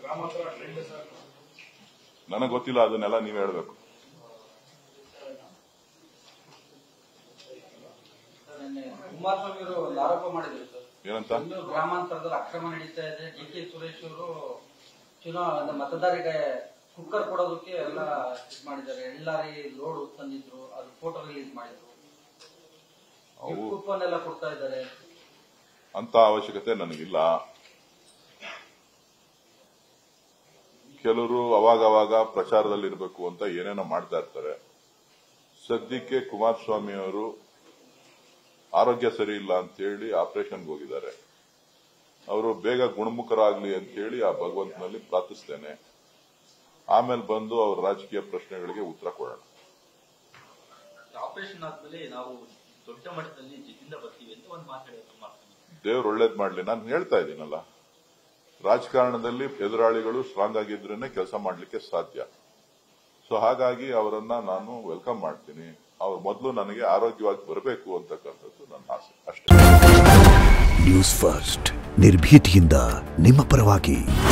ಗ್ರಾಮಾಂತರ trend sir ನನಗೆ ಗೊತ್ತಿಲ್ಲ ಅದನ್ನೆಲ್ಲ ನೀವು ಹೇಳ್ಬೇಕು ನಿನ್ನೆ ಕುಮಾರಸ್ವಾಮಿ ಅವರು ಒಂದು ಆರೋಪ ಮಾಡಿದ್ರು ಸರ್ ಏನಂತ ಬೆಂಗಳೂರು ಗ್ರಾಮಾಂತರದಲ್ಲಿ ಅಕ್ರಮ ನಡೀತಾ ಇದೆ ಡಿ ಕೆ ಸುರೇಶ್ ಅವರು ಚುನಾವಣೆ ಮತದಾರರಿಗೆ ಕುಕ್ಕರ್ ಕೊಡೋದಕ್ಕೆ ಎಲ್ಲ ಇದು ಮಾಡಿದ್ದಾರೆ ಎಳ್ಳಾರಿ ಲೋಡ್ ತಂದಿದ್ರು ಅದು ಫೋಟೋ ರಿಲೀಸ್ ಮಾಡಿದ್ರು ಅವು ಕೂಪನ್ ಎಲ್ಲ ಕೊಡ್ತಾ ಇದ್ದಾರೆ ಅಂತ ಅವಶ್ಯಕತೆ ನನಗಿಲ್ಲ ಕೆಲವರು ಅವಾಗ ಅವಾಗ ಪ್ರಚಾರದಲ್ಲಿ ಇರಬೇಕು ಅಂತ ಏನೇನೋ ಮಾಡ್ತಾ ಇರ್ತಾರೆ ಸದ್ಯಕ್ಕೆ ಕುಮಾರಸ್ವಾಮಿ ಅವರು ಆರೋಗ್ಯ ಸರಿ ಇಲ್ಲ ಅಂತ ಹೇಳಿ ಆಪರೇಷನ್ಗೆ ಹೋಗಿದ್ದಾರೆ ಅವರು ಬೇಗ ಗುಣಮುಖರಾಗ್ಲಿ ಅಂತ ಹೇಳಿ ಆ ಭಗವಂತನಲ್ಲಿ ಪ್ರಾರ್ಥಿಸ್ತೇನೆ ಆಮೇಲೆ ಬಂದು ಅವ್ರ ರಾಜಕೀಯ ಪ್ರಶ್ನೆಗಳಿಗೆ ಉತ್ತರ ಕೊಡೋಣ ಆಪರೇಷನ್ ಆದ್ಮೇಲೆ ನಾವು ದೊಡ್ಡ ಮಟ್ಟದಲ್ಲಿ ಜಿದ್ದಿಂದ ಬರ್ತೀವಿ ಅಂತ ಒಂದು ಮಾತಾಡಿದ್ರು ಕುಮಾರಸ್ವಾಮಿ ದೇವ್ರು ಒಳ್ಳೇದ್ ಮಾಡ್ಲಿ ನಾನು ಹೇಳ್ತಾ ಇದ್ದೀನಲ್ಲ ರಾಜಕಾರಣದಲ್ಲಿ ಎದುರಾಳಿಗಳು ಸ್ಟ್ರಾಂಗ್ ಆಗಿದ್ರೇನೆ ಕೆಲಸ ಮಾಡ್ಲಿಕ್ಕೆ ಸಾಧ್ಯ ಸೊ ಹಾಗಾಗಿ ಅವರನ್ನ ನಾನು ವೆಲ್ಕಮ್ ಮಾಡ್ತೀನಿ ಅವ್ರು ಮೊದಲು ನನಗೆ ಆರೋಗ್ಯವಾಗಿ ಬರಬೇಕು ಅಂತಕ್ಕಂಥದ್ದು ನನ್ನ ಆಸೆ ಅಷ್ಟೇ ನ್ಯೂಸ್ ಫಸ್ಟ್ ನಿರ್ಭೀತಿಯಿಂದ ನಿಮ್ಮ ಪರವಾಗಿ